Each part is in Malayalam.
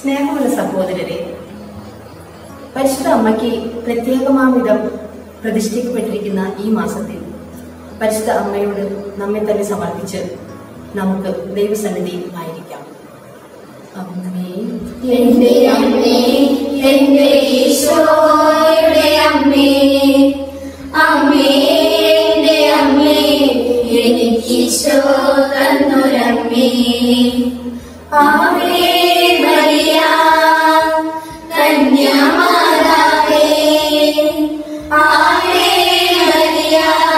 സ്നേഹമുള്ള സഹോദരരെ പരിശുദ്ധ അമ്മയ്ക്ക് പ്രത്യേകമാം വിധം പ്രതിഷ്ഠിക്കപ്പെട്ടിരിക്കുന്ന ഈ മാസത്തിൽ പരിശുദ്ധ അമ്മയോട് നമ്മെ തന്നെ സമർപ്പിച്ച് നമുക്ക് ദൈവസന്നിധി ആയിരിക്കാം അമ്മേ എന്റെ അമ്മേ എന്റെ ഈശോയുടെ അമ്മേ അമ്മേ എന്റെ അമ്മേ എനിക്കീശോ തന്നൊരമ്മേ ആവേ മരിയ കന്യാമാതാവേ ആവേ മരിയ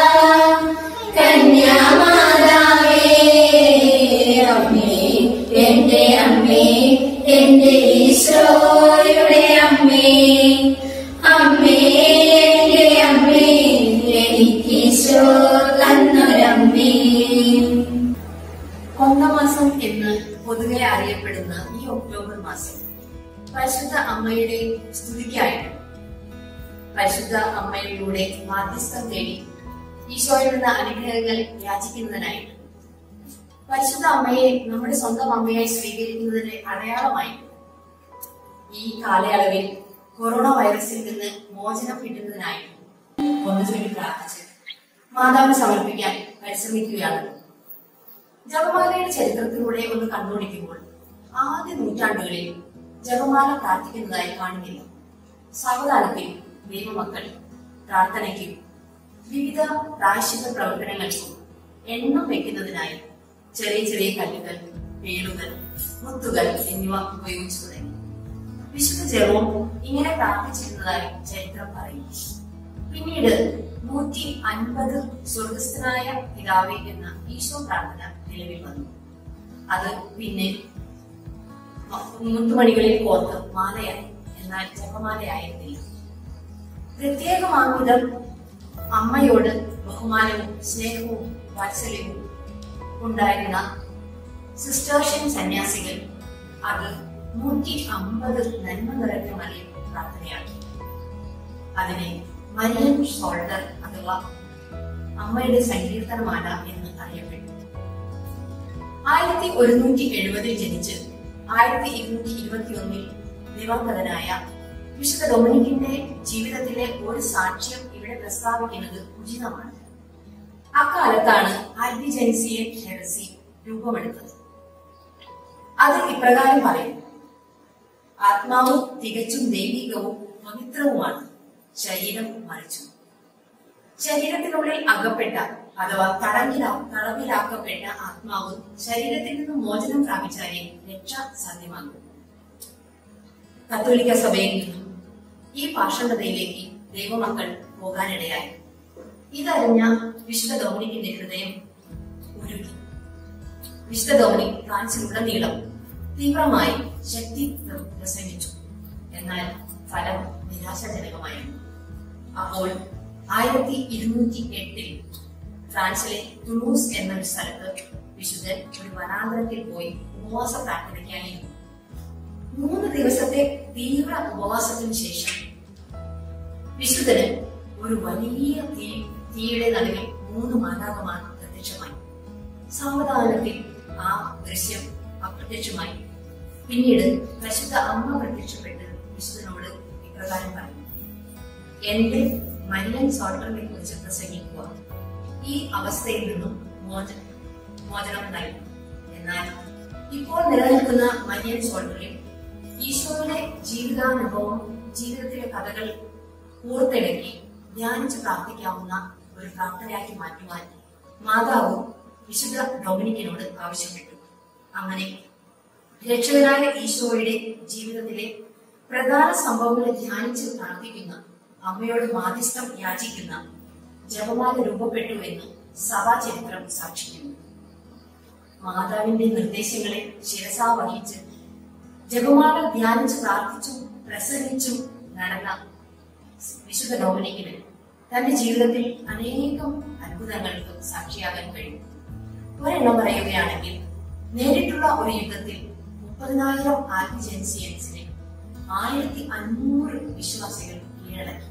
കന്യാമാതാവേ അമ്മേ എന്റെ അമ്മേ എന്റെ ഈശോയുടെ അമ്മേ അമ്മേ എന്റെ അമ്മേ എനിക്കീശോ തന്നൊരമ്മേ കൊന്തമാസം എന്ന് പൊതുവെ അറിയപ്പെടുന്ന ഈ ഒക്ടോബർ മാസം പരിശുദ്ധ അമ്മയുടെ സ്തുതിക്കായിട്ട് പരിശുദ്ധ അമ്മയിലൂടെ മാധ്യസ്ഥം തേടി ഈശോയിൽ നിന്ന് അനുഗ്രഹങ്ങൾ യാചിക്കുന്നതിനായിട്ട് പരിശുദ്ധ അമ്മയെ നമ്മുടെ സ്വന്തം അമ്മയായി സ്വീകരിക്കുന്നതിന്റെ അടയാളമായി ഈ കാലയളവിൽ കൊറോണ വൈറസിൽ നിന്ന് മോചനം കിട്ടുന്നതിനായി ഒന്ന് ചൊല്ലി പ്രാർത്ഥിച്ച് മാതാവിന് സമർപ്പിക്കാൻ പരിശ്രമിക്കുകയാണ് ജപമാലയുടെ ചരിത്രത്തിലൂടെ ഒന്ന് കണ്ണോടിക്കുമ്പോൾ ആദ്യ നൂറ്റാണ്ടുകളിൽ ജപമാല പ്രാർത്ഥിക്കുന്നതായി കാണുന്നില്ല സാവധാനത്തിൽ ദൈവമക്കൾ പ്രാർത്ഥനയ്ക്കും വിവിധ പ്രായശ്ചിത്ത പ്രവർത്തനങ്ങൾക്കും എണ്ണം വെക്കുന്നതിനായി ചെറിയ ചെറിയ കല്ലുകൾ പേരുകൾ മുത്തുകൾ എന്നിവ ഉപയോഗിച്ചു തുടങ്ങി വിശുദ്ധ ജപവും ഇങ്ങനെ പ്രാർത്ഥിച്ചിരുന്നതായി ചരിത്രം പറയും പിന്നീട് നൂറ്റി അൻപത് സ്വർഗസ്ഥനായ പിതാവേ എന്ന ഈശോ പ്രാർത്ഥന നിലവിൽ വന്നു അത് പിന്നെ മുത്തുമണികളിൽ കോർത്ത് മാലയായി എന്നാൽ ജപമാലയായിരുന്നില്ല പ്രത്യേകമാംവിധം അമ്മയോട് ബഹുമാനവും സ്നേഹവും വാത്സല്യവും ഉണ്ടായിരുന്ന സിസ്റ്റേർഷ്യൻ സന്യാസികൾ അത് നൂറ്റി അമ്പത് നന്മ നിറഞ്ഞ മറിയം പ്രാർത്ഥനയാക്കി അതിനെ മരിയൻ ഷോൾഡർ അഥവാ അമ്മയുടെ സങ്കീർത്തനമാല എന്ന് അറിയപ്പെട്ടു ആയിരത്തി ഒരുന്നൂറ്റി എഴുപതിൽ ജനിച്ച് ആയിരത്തി ഇരുന്നൂറ്റി ഇരുപത്തി ഒന്നിൽ ദിവംഗതനായ വിശുദ്ധ ഡൊമിനിക്കിന്റെ ജീവിതത്തിലെ ഒരു സാക്ഷ്യം ഇവിടെ പ്രസ്താവിക്കുന്നത് ഉചിതമാണ് അക്കാലത്താണ് ആൽബിജൻസിയൻ ഹെറസി രൂപമെടുത്തത് അത് ഇപ്രകാരം പറയുന്നു ആത്മാവ് തികച്ചും ദൈവികവും പവിത്രവുമാണ് ശരീരം മറിച്ചു ശരീരത്തിനുള്ളിൽ അകപ്പെട്ട അഥവാ തടവിലാ തടവിലാക്കപ്പെട്ട ആത്മാവ് ശരീരത്തിൽ നിന്ന് മോചനം പ്രാപിച്ചാലേ രക്ഷ സാധ്യമാകും കത്തോലിക്ക സഭയിൽ നിന്നും ഈ പാഷണ്ഡതയിലേക്ക് ദൈവമക്കൾ പോകാനിടയായി ഇതറിഞ്ഞ വിശുദ്ധ ഡൊമിനിക്കിന്റെ ഹൃദയം ഉരുകി വിശുദ്ധ ഡൊമിനിക് ഫ്രാൻസിലുടനീളം തീവ്രമായി ശക്തി പ്ര- പ്രസംഗിച്ചു എന്നാൽ ഫലം നിരാശാജനകമായിരുന്നു അപ്പോൾ ആയിരത്തി ഇരുന്നൂറ്റി എട്ടിൽ ഫ്രാൻസിലെ തുളൂസ് എന്നൊരു സ്ഥലത്ത് വിശുദ്ധൻ ഒരു വനാന്തരത്തിൽ പോയി ഉപവാസ പ്രാർത്ഥനയ്ക്കായിരുന്നു മൂന്ന് ദിവസത്തെ തീവ്ര ഉപവാസത്തിന് ശേഷം വിശുദ്ധന് ഒരു വലിയ തീ തീയുടെ നടുവിൽ മൂന്ന് മാതാകമാർ പ്രത്യക്ഷമായി സാവധാനത്തിൽ ആ ദൃശ്യം അപ്രത്യക്ഷമായി പിന്നീട് പരിശുദ്ധ അമ്മ പ്രത്യക്ഷപ്പെട്ട് വിശുദ്ധനോട് ഇപ്രകാരം പറഞ്ഞു എന്റെ മരിയൻ സോൾട്ടറിനെ കുറിച്ച് പ്രസംഗിക്കുക ഈ അവസ്ഥയിൽ നിന്നും മോച മോചനം നൽകും എന്നാൽ ഇപ്പോൾ നിലനിൽക്കുന്ന മരിയൻ സോൾട്ടറിൽ ഈശോയുടെ ജീവിതാനുഭവം ജീവിതത്തിലെ കഥകൾ കൂർത്തിണക്കി ധ്യാനിച്ച് പ്രാർത്ഥിക്കാവുന്ന ഒരു പ്രാർത്ഥനയാക്കി മാറ്റുവാൻ മാതാവ് വിശുദ്ധ ഡൊമിനിക്കിനോട് ആവശ്യപ്പെട്ടു അങ്ങനെ രക്ഷകനായ ഈശോയുടെ ജീവിതത്തിലെ പ്രധാന സംഭവങ്ങളെ ധ്യാനിച്ച് പ്രാർത്ഥിക്കുന്ന അമ്മയോട് മാധ്യസ്ഥം യാചിക്കുന്ന ജപമാല രൂപപ്പെട്ടു എന്ന് സഭാചരിത്രം സാക്ഷിക്കുന്നു മാതാവിന്റെ നിർദ്ദേശങ്ങളെ ശിരസാ വഹിച്ച് ജപമാല ധ്യാനിച്ച് പ്രാർത്ഥിച്ചും പ്രസംഗിച്ചും നടന്ന വിശുദ്ധ ഡൊമിനിക്കിന് തന്റെ ജീവിതത്തിൽ അനേകം അത്ഭുതങ്ങൾക്ക് സാക്ഷിയാകാൻ കഴിയും ഒരെണ്ണം പറയുകയാണെങ്കിൽ നേരിട്ടുള്ള ഒരു യുദ്ധത്തിൽ മുപ്പതിനായിരം ആൽബിജൻസിയൻസിനെ ആയിരത്തി അഞ്ഞൂറ് വിശ്വാസികൾ കീഴടക്കി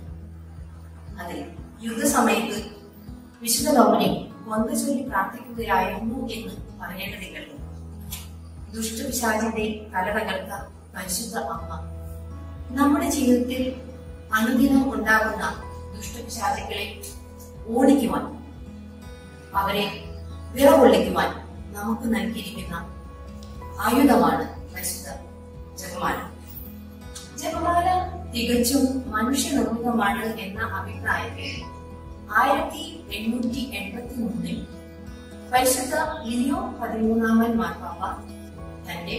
അതിൽ യുദ്ധസമയത്ത് വിശുദ്ധ ഡൊമിനിക് കൊന്ത ചൊല്ലി പ്രാർത്ഥിക്കുകയായിരുന്നു എന്ന് പറയേണ്ടതില്ലല്ലോ ദുഷ്ടപിശാചിന്റെ തല തകർത്ത പരിശുദ്ധ അമ്മ നമ്മുടെ ജീവിതത്തിൽ അനുദിനം ഉണ്ടാകുന്ന ദുഷ്ടപിശാചുക്കളെ ഓടിക്കുവാൻ അവരെ വിറകൊള്ളിക്കുവാൻ നമുക്ക് നൽകിയിരിക്കുന്ന ആയുധമാണ് പരിശുദ്ധ ജപമാല ജപമാല തികച്ചും മനുഷ്യനിർമ്മിതമാണ് എന്ന അഭിപ്രായത്തിൽ ആയിരത്തി എണ്ണൂറ്റി എൺപത്തി മൂന്നിൽ പരിശുദ്ധ ലിയോ പതിമൂന്നാമൻ മാർപ്പാപ്പ തന്റെ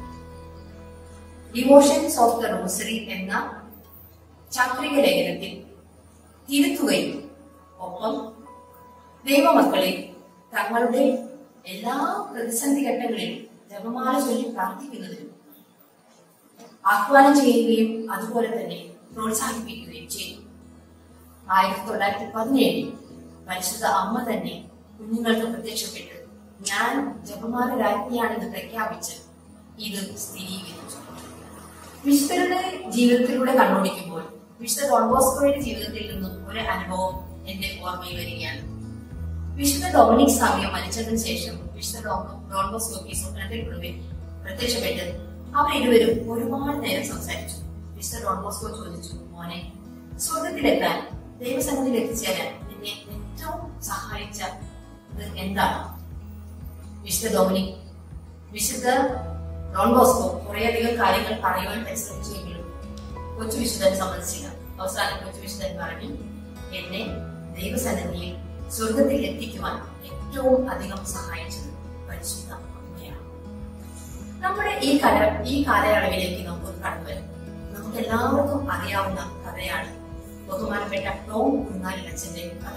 ഡിവോഷൻസ് ഓഫ് ദ റോസറി എന്ന ചാക്രിക ലേഖനത്തിൽ തിരുത്തുകയും ഒപ്പം ദൈവമക്കളെ തങ്ങളുടെ എല്ലാ പ്രതിസന്ധി ഘട്ടങ്ങളിലും ജപമാല ചൊല്ലി പ്രാർത്ഥിക്കുന്നതിനും ആഹ്വാനം ചെയ്യുകയും അതുപോലെ തന്നെ പ്രോത്സാഹിപ്പിക്കുകയും ചെയ്തു ആയിരത്തി തൊള്ളായിരത്തി പതിനേഴിൽ പരിശുദ്ധ അമ്മ തന്നെ കുഞ്ഞുങ്ങൾക്ക് പ്രത്യക്ഷപ്പെട്ട് ഞാൻ ജപമാല രാജ്ഞിയാണെന്ന് പ്രഖ്യാപിച്ച് ഇത് സ്ഥിരീകരിച്ചു വിശുദ്ധരുടെ ജീവിതത്തിലൂടെ കണ്ണോടിക്കുമ്പോൾ വിശുദ്ധ ഡോൺബോസ്കോയുടെ ജീവിതത്തിൽ നിന്നും ഒരു അനുഭവം എന്റെ ഓർമ്മയിൽ വരികയാണ് വിശുദ്ധ ഡൊമിനിക് സാമിയ മരിച്ചതിന് ശേഷം വിശുദ്ധ ഡോ- ഡോൺബോസ്കോയ്ക്ക് സ്വപ്നത്തിൽ കുടുംബം പ്രത്യക്ഷപ്പെട്ട് അവർ ഇരുവരും ഒരുപാട് നേരം സംസാരിച്ചു വിശുദ്ധ ഡോൺബോസ്കോ ചോദിച്ചു മോനെ സ്വർഗത്തിലെത്താൻ ദൈവസന്നിധിയിൽ എത്തിച്ചേരാൻ നിന്നെ ഏറ്റവും സഹായിച്ച ഇത് എന്താണ് വിശുദ്ധ ഡൊമിനിക് വിശുദ്ധ ഡോൺ ബോസ്കോ കുറേയധികം കാര്യങ്ങൾ പറയുവാൻ പരിശ്രമിച്ചുവെങ്കിലും കൊച്ചു വിശുദ്ധൻ സമ്മതിച്ചില്ല അവസാനം കൊച്ചു വിശുദ്ധൻ പറഞ്ഞു എന്നെ ദൈവസന്നിധിയിൽ സ്വർഗത്തിൽ എത്തിക്കുവാൻ ഏറ്റവും അധികം സഹായിച്ചത് പരിശുദ്ധ അമ്മയാണ് നമ്മുടെ ഈ കല ഈ കാലയളവിലേക്ക് നമുക്ക് കടന്നു വരും നമുക്ക് എല്ലാവർക്കും അറിയാവുന്ന കഥയാണ് ബഹുമാനപ്പെട്ട ടോം കുന്നാലിലച്ചന്റെ കഥ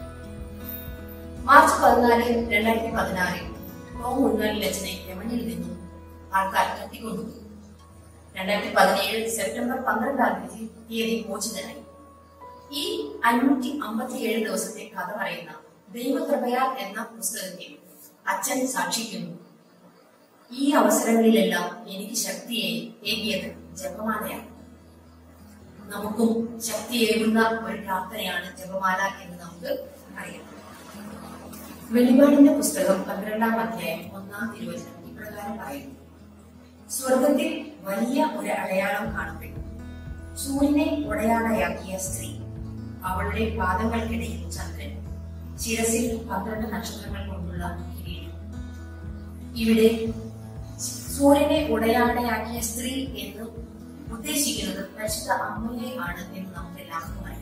മാർച്ച് പതിനാല് രണ്ടായിരത്തി പതിനാറിൽ ടോം ഉണ്ണാലിലച്ചനെ യമനിൽ നിന്നും ആൾക്കാർ തട്ടിക്കൊണ്ടുപോയി രണ്ടായിരത്തി പതിനേഴ് സെപ്റ്റംബർ പന്ത്രണ്ടാം തീയതി തീയതി മോചിതനായി ഈ അഞ്ഞൂറ്റി അമ്പത്തിയേഴ് ദിവസത്തെ കഥ പറയുന്ന ദൈവകൃപയാൽ എന്ന പുസ്തകത്തിൽ അച്ഛൻ സാക്ഷിക്കുന്നു ഈ അവസരങ്ങളിലെല്ലാം എനിക്ക് ശക്തിയെ ഏകിയത് ജപമാലയാണ് നമുക്കും ശക്തിയേകുന്ന ഒരു പ്രാർത്ഥനയാണ് ജപമാല എന്ന് നമുക്ക് അറിയാം വെളിപാടിന്റെ പുസ്തകം പന്ത്രണ്ടാം അധ്യായം ഒന്നാം തിരുവചനം ഇപ്രകാരം പറയുന്നു സ്വർഗത്തിൽ വലിയ ഒരു അടയാളം കാണപ്പെട്ടു സൂര്യനെ ഉടയാടയാക്കിയ സ്ത്രീ അവളുടെ പാദങ്ങൾക്കിടയിൽ ചന്ദ്രൻ ശിരസിൽ പന്ത്രണ്ട് നക്ഷത്രങ്ങൾ കൊണ്ടുള്ള കിരീടം ഇവിടെ സൂര്യനെ ഉടയാടയാക്കിയ സ്ത്രീ എന്ന് ഉദ്ദേശിക്കുന്നത് പരിശുദ്ധ അമ്മയെ ആണ് എന്ന് നമുക്ക് എല്ലാവർക്കും അറിയാം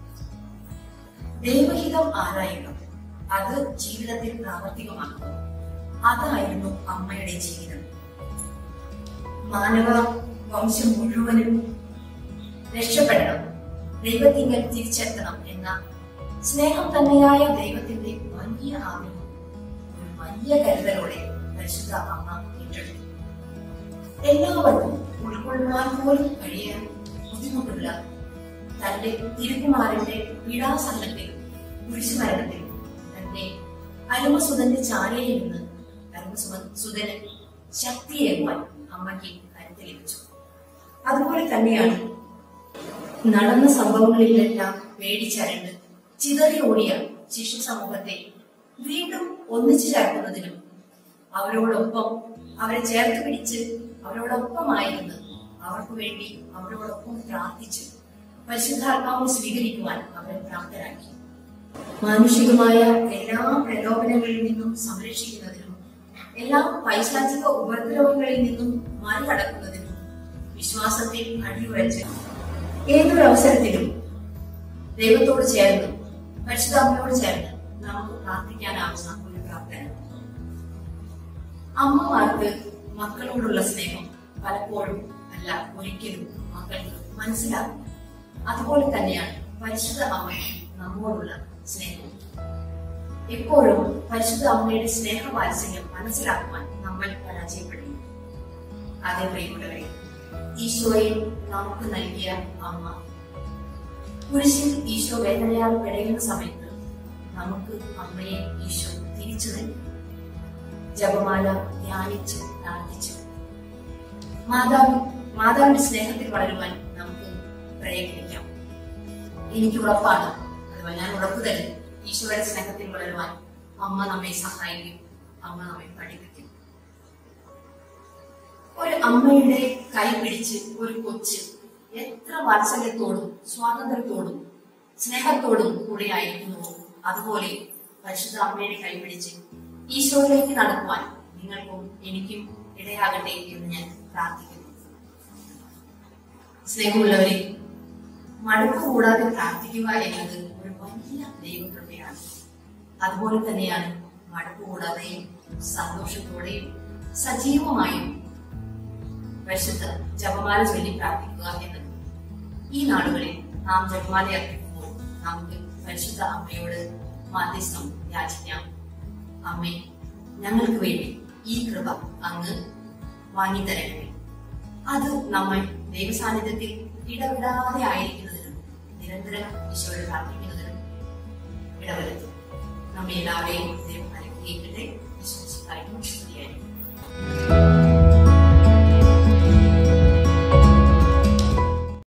ദൈവഹിതം ആരായുക അത് ജീവിതത്തിൽ പ്രാവർത്തികമാക്കുക അതായിരുന്നു അമ്മയുടെ ജീവിതം മാനവ വംശം മുഴുവനും രക്ഷപ്പെടണം ദൈവത്തിങ്കൽ തിരിച്ചെത്തണം എന്ന സ്നേഹം തന്നെയായ ദൈവത്തിന്റെ വലിയ ആഗ്രഹം ഒരു വലിയ കരുതലോടെ പരിശുദ്ധ അമ്മ ഏറ്റെടുത്തു എല്ലാവർക്കും ഉൾക്കൊള്ളുവാൻ പോലും കഴിയാൻ ബുദ്ധിമുട്ടുള്ള തന്റെ തിരുക്കുമാരന്റെ പീഡാസഹനത്തിലും കുരിശുമരണത്തിലും തന്റെ അരുമസുതന്റെ ചാരയിൽ നിന്ന് അരുമസുതന് ശക്തിയേകുവാൻ അമ്മയ്ക്ക് കരുത്ത് ലഭിച്ചു അതുപോലെ തന്നെയാണ് നടന്ന സംഭവങ്ങളിലെല്ലാം പേടിച്ചരണ്ട് ചിതറി ഓടിയ ശിശു സമൂഹത്തെ വീണ്ടും ഒന്നിച്ചു ചേർക്കുന്നതിനും അവരോടൊപ്പം അവരെ ചേർത്ത് പിടിച്ച് അവരോടൊപ്പമായിരുന്നു അവർക്ക് വേണ്ടി അവരോടൊപ്പം പ്രാർത്ഥിച്ച് പരിശുദ്ധാത്മാവ് സ്വീകരിക്കുവാൻ അവരെ പ്രാപ്തരാക്കി മാനുഷികമായ എല്ലാ പ്രലോഭനങ്ങളിൽ നിന്നും സംരക്ഷിക്കുന്നതിനും എല്ലാ പൈശാചിക ഉപദ്രവങ്ങളിൽ നിന്നും മറികടക്കുന്നതിനും വിശ്വാസത്തിൽ അടിയുറച്ച് ഏതൊരു അവസരത്തിലും ദൈവത്തോട് ചേർന്ന് പരിശുദ്ധാത്മയോട് ചേർന്ന് നമുക്ക് പ്രാർത്ഥിക്കാനാവുന്ന ഒരു പ്രാർത്ഥന അമ്മമാർക്ക് മക്കളോടുള്ള സ്നേഹം പലപ്പോഴും അല്ല ഒരിക്കലും മക്കൾക്ക് മനസ്സിലാകും അതുപോലെ തന്നെയാണ് പരിശുദ്ധ അമ്മയ്ക്ക് നമ്മോടുള്ള സ്നേഹം എപ്പോഴും പരിശുദ്ധ അമ്മയുടെ സ്നേഹവാത്സല്യം മനസ്സിലാക്കുവാൻ നമ്മൾ പരാജയപ്പെടുന്നു അതേ പ്രിയപ്പെട്ടവരെ ഈശോയെ നമുക്ക് നൽകിയ അമ്മ കുരിശിൽ ഈശോ വേദനയാൽ പിടയുന്ന സമയത്ത് നമുക്ക് അമ്മയെ ഈശോ തിരിച്ചു നൽകി ജപമാല ധ്യാനിച്ച് പ്രാർത്ഥിച്ചു മാതാവ് മാതാവിന്റെ സ്നേഹത്തിൽ വളരുവാൻ നമുക്ക് പ്രയത്നിക്കാം എനിക്ക് ഉറപ്പാണ് അതുപോലെ ഞാൻ ഉറപ്പു തരുന്നു ഈശോയുടെ സ്നേഹത്തിൽ വളരുവാൻ അമ്മ നമ്മെ സഹായിക്കും അമ്മ നമ്മെ പഠിപ്പിക്കും ഒരു അമ്മയുടെ കൈ പിടിച്ച് ഒരു കൊച്ച് എത്ര വാത്സല്യത്തോടും സ്വാതന്ത്ര്യത്തോടും സ്നേഹത്തോടും കൂടെ ആയിരിക്കുന്നുവോ അതുപോലെ പരിശുദ്ധ അമ്മയുടെ കൈ പിടിച്ച് ഈശോയിലേക്ക് നടക്കുവാൻ നിങ്ങൾക്കും എനിക്കും ഇടയാകട്ടെ എന്ന് ഞാൻ പ്രാർത്ഥിക്കുന്നു സ്നേഹമുള്ളവരെ മടുപ്പ് കൂടാതെ പ്രാർത്ഥിക്കുക എന്നത് ഒരു വലിയ ദൈവകൃപയാണ് അതുപോലെ തന്നെയാണ് മടുപ്പ് കൂടാതെയും സന്തോഷത്തോടെയും സജീവമായും പരിശുദ്ധ ജപമാല ചൊല്ലി പ്രാർത്ഥിക്കുക എന്നത് ഈ നാടുകളിൽ നാം ജപമാല അർപ്പിക്കുമ്പോൾ നമുക്ക് പരിശുദ്ധ അമ്മയോട് മാധ്യസ്ഥം യാചിക്കാം അമ്മേ ഞങ്ങൾക്ക് വേണ്ടി ഈ കൃപ അങ്ങ് വാങ്ങിത്തരണമേ അത് നമ്മൾ ദൈവസാന്നിധ്യത്തിൽ ഇടപെടാതെ ആയിരിക്കുന്നതിനും നിരന്തരം ഈശോയോട് പ്രാർത്ഥിക്കുന്നതിനും ഇടവരുത്തും നമ്മെ എല്ലാവരെയും ദൈവം അനുഗ്രഹിക്കട്ടെ വിശ്വസിക്കായിട്ടും സ്തുതിയായിരിക്കും